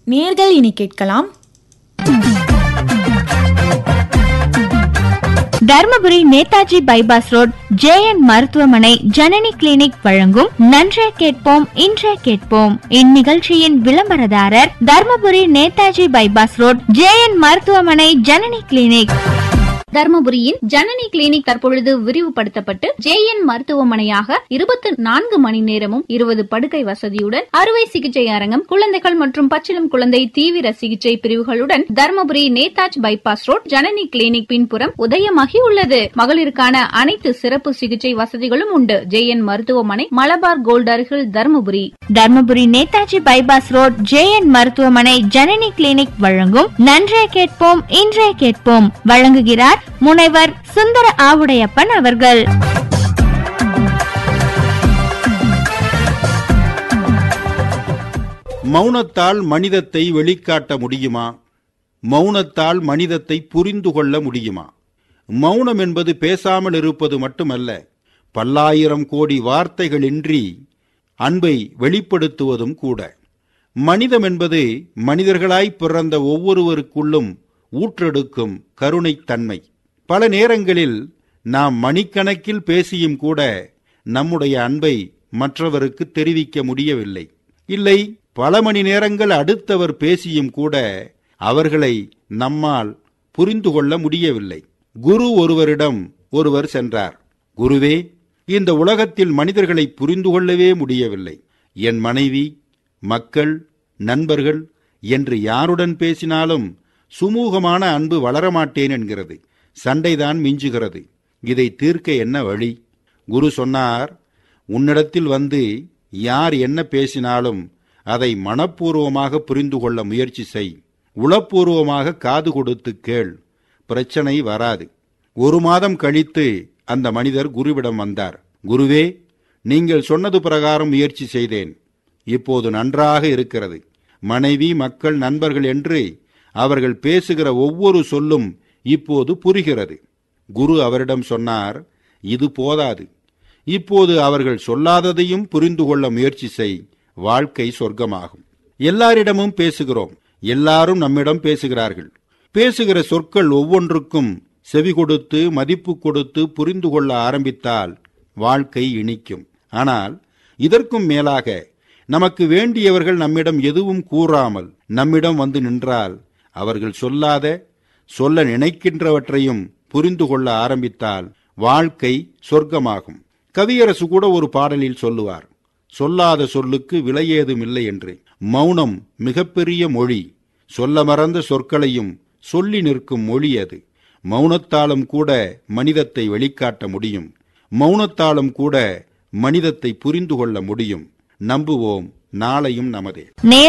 நேர்கள் இனி கேட்கலாம் Dharmapuri Netaji bypass road JN மருத்துவமனை ஜனனி கிளினிக் வழங்கும் நன்றே கேட்போம் இன்றே கேட்போம் இந்நிகழ்ச்சியின் விளம்பரதாரர் Dharmapuri Netaji bypass road JN மருத்துவமனை ஜனனி கிளினிக் தர்மபுரியின் ஜனனி கிளினிக் தற்பொழுது விரிவுபடுத்தப்பட்டு ஜேஎன் மருத்துவமனையாக இருபத்தி நான்கு மணி நேரமும் இருபது படுக்கை வசதியுடன் அறுவை சிகிச்சை அரங்கம் குழந்தைகள் மற்றும் பச்சிளம் குழந்தை தீவிர சிகிச்சை பிரிவுகளுடன் Dharmapuri Netaji bypass road Janani clinic பின்புறம் உதயமாகி உள்ளது மகளிருக்கான அனைத்து சிறப்பு சிகிச்சை வசதிகளும் உண்டு ஜேஎன் மருத்துவமனை மலபார் கோல்ட் அருகில் Dharmapuri Dharmapuri Netaji bypass road JN மருத்துவமனை ஜனனி கிளினிக் வழங்கும் நன்றே கேட்போம் இன்றே கேட்போம் வழங்குகிறார் முனைவர் சுந்தர ஆவுடையப்பன் அவர்கள் மௌனத்தால் மனிதத்தை வெளிக்காட்ட முடியுமா மௌனத்தால் மனிதத்தை புரிந்து கொள்ள முடியுமா மௌனம் என்பது பேசாமல் இருப்பது மட்டுமல்ல பல்லாயிரம் கோடி வார்த்தைகளின்றி அன்பை வெளிப்படுத்துவதும் கூட மனிதம் என்பது மனிதர்களாய் பிறந்த ஒவ்வொருவருக்குள்ளும் ஊற்றெடுக்கும் கருணைத்தன்மை பல நேரங்களில் நாம் மணிக்கணக்கில் பேசியும் கூட நம்முடைய அன்பை மற்றவருக்கு தெரிவிக்க முடியவில்லை இல்லை பல மணி நேரங்கள் அடுத்தவர் பேசியும் கூட அவர்களை நம்மால் புரிந்து கொள்ள முடியவில்லை குரு ஒருவரிடம் ஒருவர் சென்றார் குருவே இந்த உலகத்தில் மனிதர்களை புரிந்து கொள்ளவே முடியவில்லை என் மனைவி மக்கள் நண்பர்கள் என்று யாருடன் பேசினாலும் சுமூகமான அன்பு வளரமாட்டேன் என்கிறது சண்டைதான் மிஞ்சுகிறது இதை தீர்க்க என்ன வழி குரு சொன்னார் உன்னிடத்தில் வந்து யார் என்ன பேசினாலும் அதை மனப்பூர்வமாக புரிந்து கொள்ள முயற்சி செய் உளப்பூர்வமாக காது கொடுத்து கேள் பிரச்சனை வராது ஒரு மாதம் கழித்து அந்த மனிதர் குருவிடம் வந்தார் குருவே நீங்கள் சொன்னது பிரகாரம் முயற்சி செய்தேன் இப்போது நன்றாக இருக்கிறது மனைவி மக்கள் நண்பர்கள் என்று அவர்கள் பேசுகிற ஒவ்வொரு சொல்லும் இப்போது புரிகிறது குரு அவரிடம் சொன்னார் இது போதாது இப்போது அவர்கள் சொல்லாததையும் புரிந்து கொள்ள முயற்சி செய் வாழ்க்கை சொர்க்கமாகும் எல்லாரிடமும் பேசுகிறோம் எல்லாரும் நம்மிடம் பேசுகிறார்கள் பேசுகிற சொற்கள் ஒவ்வொன்றுக்கும் செவி கொடுத்து மதிப்பு கொடுத்து புரிந்து கொள்ள ஆரம்பித்தால் வாழ்க்கை இனிக்கும் ஆனால் இதற்கும் மேலாக நமக்கு வேண்டியவர்கள் நம்மிடம் எதுவும் கூறாமல் நம்மிடம் வந்து நின்றால் அவர்கள் சொல்லாத சொல்ல நினைக்கின்றவற்றையும் புரிந்து கொள்ள ஆரம்பித்தால் வாழ்க்கை சொர்க்கமாகும் கவியரசு கூட ஒரு பாடலில் சொல்லுவார் சொல்லாத சொல்லுக்கு விலையேதும் இல்லை என்று மௌனம் மிகப்பெரிய மொழி சொல்ல மறந்த சொற்களையும் சொல்லி நிற்கும் மொழி அது மௌனத்தாலும் கூட மனிதத்தை வெளிக்காட்ட முடியும் மௌனத்தாலும் கூட மனிதத்தை புரிந்து கொள்ள முடியும் நம்புவோம் நாளையும் நமதே நேர்